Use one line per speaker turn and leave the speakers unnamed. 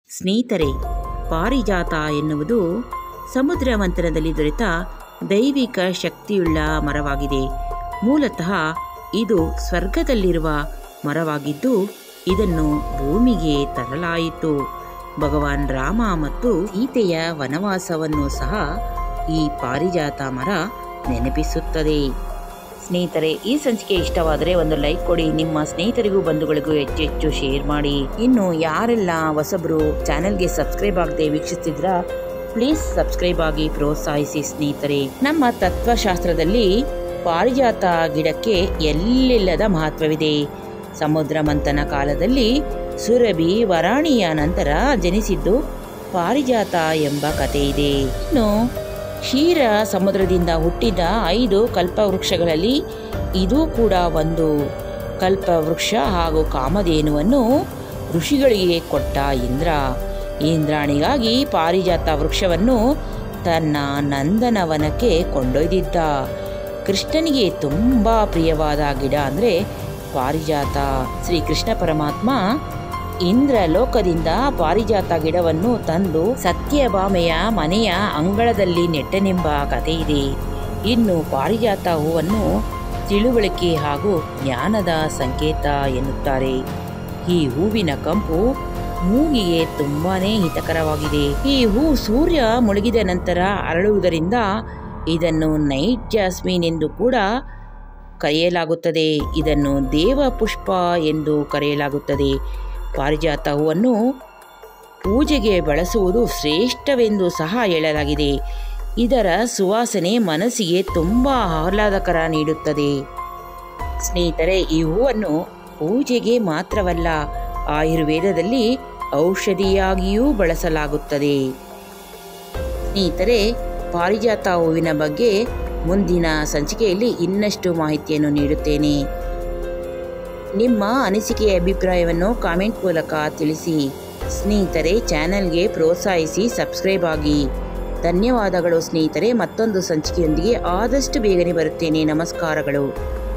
ಸ್ನೇಹಿತರೆ ಪಾರಿಜಾತ ಎನ್ನುವುದು ಸಮುದ್ರ ಮಂಥನದಲ್ಲಿ ದೊರೆತ ದೈವಿಕ ಶಕ್ತಿಯುಳ್ಳ ಮರವಾಗಿದೆ ಮೂಲತಃ ಇದು ಸ್ವರ್ಗದಲ್ಲಿರುವ ಮರವಾಗಿದ್ದು ಇದನ್ನು ಭೂಮಿಗೆ ತರಲಾಯಿತು ಭಗವಾನ್ ರಾಮ ಮತ್ತು ಸೀತೆಯ ವನವಾಸವನ್ನು ಸಹ ಈ ಪಾರಿಜಾತ ಮರ ನೆನಪಿಸುತ್ತದೆ ಸ್ನೇಹಿತರೆ ಈ ಸಂಚಿಕೆ ಇಷ್ಟವಾದರೆ ಒಂದು ಲೈಕ್ ಕೊಡಿ ನಿಮ್ಮ ಸ್ನೇಹಿತರಿಗೂ ಬಂಧುಗಳಿಗೂ ಹೆಚ್ಚು ಹೆಚ್ಚು ಶೇರ್ ಮಾಡಿ ಇನ್ನು ಯಾರೆಲ್ಲ ಹೊಸಬರು ಚಾನೆಲ್ಗೆ ಸಬ್ಸ್ಕ್ರೈಬ್ ಆಗದೆ ವೀಕ್ಷಿಸ್ತಿದ್ರ ಪ್ಲೀಸ್ ಸಬ್ಸ್ಕ್ರೈಬ್ ಆಗಿ ಪ್ರೋತ್ಸಾಹಿಸಿ ಸ್ನೇಹಿತರೆ ನಮ್ಮ ತತ್ವಶಾಸ್ತ್ರದಲ್ಲಿ ಪಾರಿಜಾತ ಗಿಡಕ್ಕೆ ಎಲ್ಲಿಲ್ಲದ ಮಹತ್ವವಿದೆ ಸಮುದ್ರ ಮಂಥನ ಕಾಲದಲ್ಲಿ ಸುರಭಿ ವರಾಣಿಯ ನಂತರ ಜನಿಸಿದ್ದು ಪಾರಿಜಾತ ಎಂಬ ಕಥೆ ಇದೆ ಇನ್ನು ಕ್ಷೀರ ಸಮುದ್ರದಿಂದ ಹುಟ್ಟಿದ ಐದು ಕಲ್ಪವೃಕ್ಷಗಳಲ್ಲಿ ಇದು ಕೂಡ ಒಂದು ಕಲ್ಪವೃಕ್ಷ ಹಾಗೂ ಕಾಮಧೇನುವನ್ನು ಋಷಿಗಳಿಗೆ ಕೊಟ್ಟ ಇಂದ್ರ ಇಂದ್ರಾಣಿಗಾಗಿ ಪಾರಿಜಾತ ವೃಕ್ಷವನ್ನು ತನ್ನ ನಂದನವನಕ್ಕೆ ಕೊಂಡೊಯ್ದಿದ್ದ ಕೃಷ್ಣನಿಗೆ ತುಂಬ ಪ್ರಿಯವಾದ ಗಿಡ ಅಂದರೆ ಪಾರಿಜಾತ ಶ್ರೀ ಕೃಷ್ಣ ಪರಮಾತ್ಮ ಇಂದ್ರ ಲೋಕದಿಂದ ಪಾರಿಜಾತ ಗಿಡವನ್ನು ತಂದು ಸತ್ಯಭಾಮೆಯ ಮನೆಯ ಅಂಗಳದಲ್ಲಿ ನೆಟ್ಟನೆಂಬ ಕಥೆಯಿದೆ ಇನ್ನು ಪಾರಿಜಾತ ಹೂವನ್ನು ತಿಳುವಳಿಕೆ ಹಾಗೂ ಜ್ಞಾನದ ಸಂಕೇತ ಎನ್ನುತ್ತಾರೆ ಈ ಹೂವಿನ ಕಂಪು ಮೂಗಿಗೆ ತುಂಬಾನೇ ಹಿತಕರವಾಗಿದೆ ಈ ಹೂ ಸೂರ್ಯ ಮುಳುಗಿದ ನಂತರ ಅರಳುವುದರಿಂದ ಇದನ್ನು ನೈಟ್ ಜಾಸ್ಮಿನ್ ಎಂದು ಕೂಡ ಕರೆಯಲಾಗುತ್ತದೆ ಇದನ್ನು ದೇವ ಪುಷ್ಪ ಎಂದು ಕರೆಯಲಾಗುತ್ತದೆ ಪಾರಿಜಾತ ಹೂವನ್ನು ಪೂಜೆಗೆ ಬಳಸುವುದು ಶ್ರೇಷ್ಠವೆಂದು ಸಹ ಹೇಳಲಾಗಿದೆ ಇದರ ಸುವಾಸನೆ ಮನಸ್ಸಿಗೆ ತುಂಬ ಆಹ್ಲಾದಕರ ನೀಡುತ್ತದೆ ಸ್ನೇಹಿತರೆ ಈ ಹೂವನ್ನು ಪೂಜೆಗೆ ಮಾತ್ರವಲ್ಲ ಆಯುರ್ವೇದದಲ್ಲಿ ಔಷಧಿಯಾಗಿಯೂ ಬಳಸಲಾಗುತ್ತದೆ ಸ್ನೇಹಿತರೆ ಪಾರಿಜಾತ ಹೂವಿನ ಬಗ್ಗೆ ಮುಂದಿನ ಸಂಚಿಕೆಯಲ್ಲಿ ಇನ್ನಷ್ಟು ಮಾಹಿತಿಯನ್ನು ನೀಡುತ್ತೇನೆ ನಿಮ್ಮ ಅನಿಸಿಕೆಯ ಅಭಿಪ್ರಾಯವನ್ನು ಕಾಮೆಂಟ್ ಮೂಲಕ ತಿಳಿಸಿ ಸ್ನೇಹಿತರೆ ಚಾನೆಲ್ಗೆ ಪ್ರೋತ್ಸಾಹಿಸಿ ಸಬ್ಸ್ಕ್ರೈಬ್ ಆಗಿ ಧನ್ಯವಾದಗಳು ಸ್ನೇಹಿತರೆ ಮತ್ತೊಂದು ಸಂಚಿಕೆಯೊಂದಿಗೆ ಆದಷ್ಟು ಬೇಗನೆ ಬರುತ್ತೇನೆ ನಮಸ್ಕಾರಗಳು